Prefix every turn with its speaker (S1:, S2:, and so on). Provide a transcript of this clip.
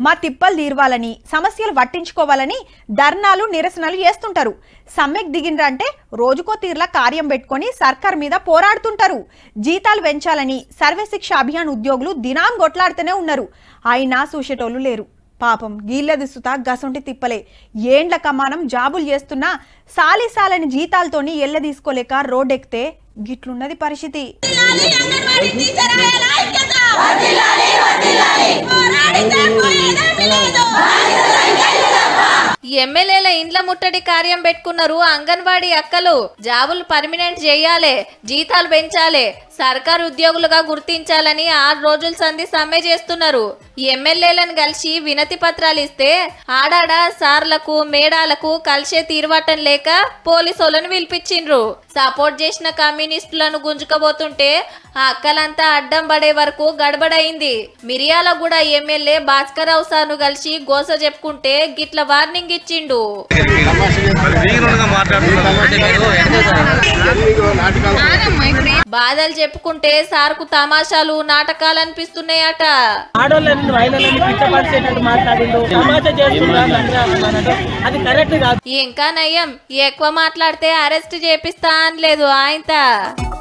S1: మా తిప్పలు తీరవాలని సమస్యలు పట్టించుకోవాలని ధర్నాలు నిరసనలు చేస్తుంటారు సమ్మెకు దిగిండ్రంటే రోజుకో తీర్ల కార్యం పెట్టుకొని సర్కార్ మీద పోరాడుతుంటారు జీతాలు పెంచాలని సర్వే శిక్ష అభియాన్ ఉద్యోగులు దినాం కొట్లాడుతూనే ఉన్నారు అయినా చూసేటోళ్ళు లేరు పాపం గీళ్ళదిస్తుతా గసొంటి తిప్పలే ఏండ్ల కమానం జాబులు చేస్తున్నా సాలి సాలని జీతాలతోని ఎల్ల తీసుకోలేక రోడ్డెక్కితే గిట్లున్నది పరిస్థితి
S2: వర్ధిల్లాలి అంగన్వాడీ టీచర్ అయ్యేలా ఐక్యత పోరాడితే పోయేదేమీ లేదు
S3: ఎమ్మెల్యేల ఇండ్ల ముట్టడి కార్యం పెట్టుకున్నారు అంగన్వాడీ అక్కలు జాబులు పర్మినెంట్ చేయాలి జీతాలు పెంచాలి సర్కారు ఉద్యోగులుగా గుర్తించాలని ఆరు రోజుల సంధి సమ్మె చేస్తున్నారు ఎమ్మెల్యేలను కలిసి వినతి పత్రాలు ఇస్తే ఆడాడ సార్లకు మేడాలకు కలిసే తీరువాటం లేక పోలీసులను పిలిపించిండ్రు సపోర్ట్ చేసిన కమ్యూనిస్టులను గుంజుకబోతుంటే ఆ అక్కలంతా అడ్డం పడే వరకు గడబడైంది మిరియాలగూడ ఎమ్మెల్యే భాస్కరరావు సార్ను కలిసి గోస చెప్పుకుంటే గిట్ల వార్నింగ్ ఇచ్చిండు బాధలు చెప్పుకుంటే సార్కు తమాషాలు నాటకాలు అనిపిస్తున్నాయట
S4: ఆడోళ్ళని మహిళలని పిచ్చపరిచేటట్టు మాట్లాడిండు తమాషా చేస్తున్నా అన్నట్టు అది కరెక్ట్ కాదు
S3: ఇంకా నయ్యం ఎక్కువ మాట్లాడితే అరెస్ట్ చేపిస్తా అనలేదు ఆయన